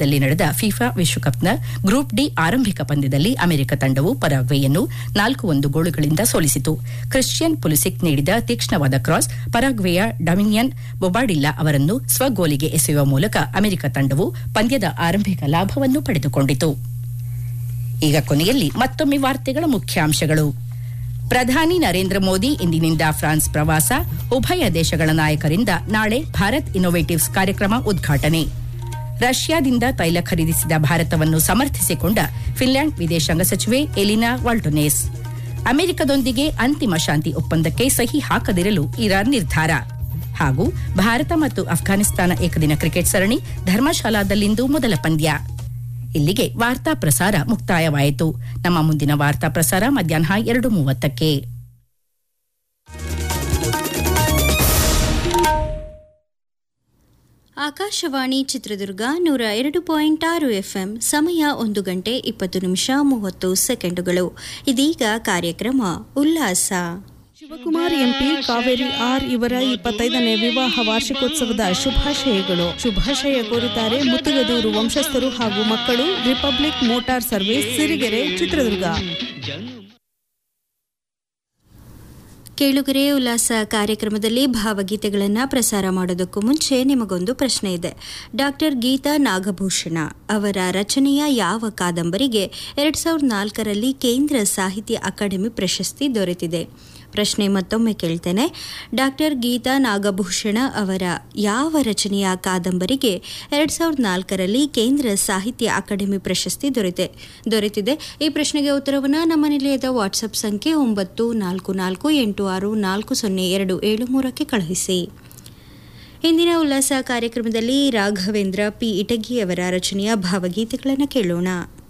ಪ್ಯಾರಿಸ್ದಲ್ಲಿ ನಡೆದ FIFA ವಿಶ್ವಕಪ್ನ group D ಆರಂಭಿಕ ಪಂದ್ಯದಲ್ಲಿ ಅಮೆರಿಕ ತಂಡವು ಪರಾಗ್ವೆಯನ್ನು ನಾಲ್ಕು ಒಂದು ಗೋಲುಗಳಿಂದ ಸೋಲಿಸಿತು ಕ್ರಿಶ್ಚಿಯನ್ ಪುಲಿಸಿಕ್ ನೀಡಿದ ತೀಕ್ಷ್ಣವಾದ ಕ್ರಾಸ್ ಪರಾಗ್ವೆಯ ಡಮಿನಿಯನ್ ಬೊಬಾಡಿಲ್ಲಾ ಅವರನ್ನು ಸ್ವಗೋಲಿಗೆ ಎಸೆಯುವ ಮೂಲಕ ಅಮೆರಿಕ ತಂಡವು ಪಂದ್ಯದ ಆರಂಭಿಕ ಲಾಭವನ್ನು ಪಡೆದುಕೊಂಡಿತು ಈಗ ಕೊನೆಯಲ್ಲಿ ಮತ್ತೊಮ್ಮೆ ವಾರ್ತೆಗಳ ಮುಖ್ಯಾಂಶಗಳು ಪ್ರಧಾನಿ ನರೇಂದ್ರ ಮೋದಿ ಇಂದಿನಿಂದ ಫ್ರಾನ್ಸ್ ಪ್ರವಾಸ ಉಭಯ ದೇಶಗಳ ನಾಯಕರಿಂದ ನಾಳೆ ಭಾರತ್ ಇನ್ನೋವೇಟಿವ್ಸ್ ಕಾರ್ಯಕ್ರಮ ಉದ್ಘಾಟನೆ ರಷ್ಯಾದಿಂದ ತೈಲ ಖರೀದಿಸಿದ ಭಾರತವನ್ನು ಸಮರ್ಥಿಸಿಕೊಂಡ ಫಿನ್ಲ್ಯಾಂಡ್ ವಿದೇಶಾಂಗ ಸಚಿವೆ ಎಲಿನಾ ವಾಲ್ಟೊನೇಸ್ ಅಮೆರಿಕದೊಂದಿಗೆ ಅಂತಿಮ ಶಾಂತಿ ಒಪ್ಪಂದಕ್ಕೆ ಸಹಿ ಹಾಕದಿರಲು ಇರಾನ್ ನಿರ್ಧಾರ ಹಾಗೂ ಭಾರತ ಮತ್ತು ಅಫ್ಘಾನಿಸ್ತಾನ ಏಕದಿನ ಕ್ರಿಕೆಟ್ ಸರಣಿ ಧರ್ಮಶಾಲಾದಲ್ಲಿಂದು ಮೊದಲ ಪಂದ್ಯ ಇಲ್ಲಿಗೆ ವಾರ್ತಾ ಪ್ರಸಾರ ಮುಕ್ತಾಯವಾಯಿತು ನಮ್ಮ ಮುಂದಿನ ವಾರ್ತಾ ಪ್ರಸಾರ ಮಧ್ಯಾಹ್ನ ಎರಡು ಮೂವತ್ತಕ್ಕೆ ಆಕಾಶವಾಣಿ ಚಿತ್ರದುರ್ಗ ನೂರ ಎರಡು ಪಾಯಿಂಟ್ ಆರು ಎಫ್ಎಂ ಸಮಯ ಒಂದು ಗಂಟೆ ಇಪ್ಪತ್ತು ನಿಮಿಷ ಮೂವತ್ತು ಸೆಕೆಂಡುಗಳು ಇದೀಗ ಕಾರ್ಯಕ್ರಮ ಉಲ್ಲಾಸ ಶಿವಕುಮಾರ್ ಎಂಪಿ ಕಾವೇರಿ ಆರ್ ಇವರ ಇಪ್ಪತ್ತೈದನೇ ವಿವಾಹ ವಾರ್ಷಿಕೋತ್ಸವದ ಶುಭಾಶಯಗಳು ಶುಭಾಶಯ ಕೋರುತ್ತಾರೆ ಮುತ್ತುಗದೂರು ವಂಶಸ್ಥರು ಹಾಗೂ ಮಕ್ಕಳು republic motor service Sirigere Chitradurga ಕೇಳುಗರೆ ಉಲ್ಲಾಸ ಕಾರ್ಯಕ್ರಮದಲ್ಲಿ ಭಾವಗೀತೆಗಳನ್ನು ಪ್ರಸಾರ ಮಾಡೋದಕ್ಕೂ ಮುಂಚೆ ನಿಮಗೊಂದು ಪ್ರಶ್ನೆ ಇದೆ ಡಾಕ್ಟರ್ ಗೀತಾ ನಾಗಭೂಷಣ ಅವರ ರಚನೆಯ ಯಾವ ಕಾದಂಬರಿಗೆ ಎರಡ್ ಸಾವಿರದ ನಾಲ್ಕರಲ್ಲಿ ಕೇಂದ್ರ ಸಾಹಿತ್ಯ ಅಕಾಡೆಮಿ ಪ್ರಶಸ್ತಿ ದೊರೆತಿದೆ ಪ್ರಶ್ನೆ ಮತ್ತೊಮ್ಮೆ ಕೇಳ್ತೇನೆ ಡಾಕ್ಟರ್ ಗೀತಾ ನಾಗಭೂಷಣ ಅವರ ಯಾವ ರಚನೆಯ ಕಾದಂಬರಿಗೆ ಎರಡ್ ಸಾವಿರದ ನಾಲ್ಕರಲ್ಲಿ ಕೇಂದ್ರ ಸಾಹಿತ್ಯ ಅಕಾಡೆಮಿ ಪ್ರಶಸ್ತಿ ದೊರೆತೆ ದೊರೆತಿದೆ ಈ ಪ್ರಶ್ನೆಗೆ ಉತ್ತರವನ್ನು ನಮ್ಮ ನಿಲಯದ ವಾಟ್ಸಪ್ ಸಂಖ್ಯೆ ಒಂಬತ್ತು ನಾಲ್ಕು ನಾಲ್ಕು ಎಂಟು ಆರು ನಾಲ್ಕು ಸೊನ್ನೆ ಎರಡು ಏಳು ಮೂರಕ್ಕೆ ಕಳುಹಿಸಿ ಇಂದಿನ ಉಲ್ಲಾಸ ಕಾರ್ಯಕ್ರಮದಲ್ಲಿ ರಾಘವೇಂದ್ರ ಪಿ ಇಟಗಿ ಅವರ ರಚನೆಯ ಭಾವಗೀತೆಗಳನ್ನು ಕೇಳೋಣ